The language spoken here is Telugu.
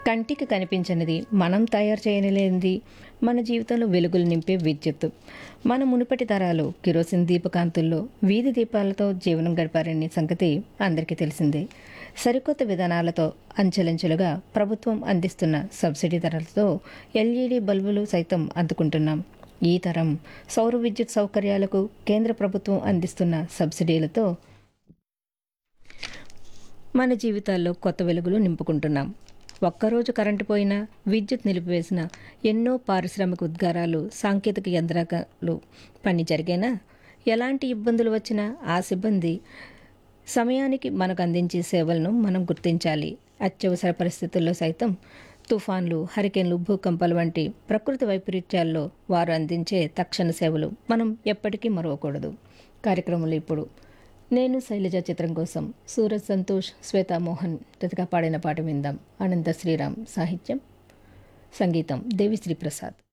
కంటికి కనిపించనిది మనం తయారు చేయలేనిది మన జీవితంలో వెలుగులు నింపే విద్యుత్ మన మునుపటి తరాలు కిరోసిన్ దీపకాంతుల్లో వీధి దీపాలతో జీవనం గడిపారనే సంగతి అందరికీ తెలిసిందే సరికొత్త విధానాలతో అంచెలంచెలుగా ప్రభుత్వం అందిస్తున్న సబ్సిడీ ధరలతో ఎల్ఈడి బల్బులు సైతం అందుకుంటున్నాం ఈ తరం సౌర విద్యుత్ సౌకర్యాలకు కేంద్ర ప్రభుత్వం అందిస్తున్న సబ్సిడీలతో మన జీవితాల్లో కొత్త వెలుగులు నింపుకుంటున్నాం ఒక్కరోజు కరెంటు పోయినా విద్యుత్ నిలిపివేసిన ఎన్నో పారిశ్రామిక ఉద్గారాలు సాంకేతిక యంత్రాలు పని జరిగేనా ఎలాంటి ఇబ్బందులు వచ్చినా ఆ సిబ్బంది సమయానికి మనకు అందించే సేవలను మనం గుర్తించాలి అత్యవసర పరిస్థితుల్లో సైతం తుఫాన్లు హరికేన్లు భూకంపాలు వంటి ప్రకృతి వైపరీత్యాల్లో వారు అందించే తక్షణ సేవలు మనం ఎప్పటికీ మరవకూడదు కార్యక్రమంలో ఇప్పుడు నేను శైలజ చిత్రం కోసం సూరజ్ సంతోష్ శ్వేతామోహన్ జతగా పాడిన పాట విందాం అనంత శ్రీరామ్ సాహిత్యం సంగీతం దేవిశ్రీ ప్రసాద్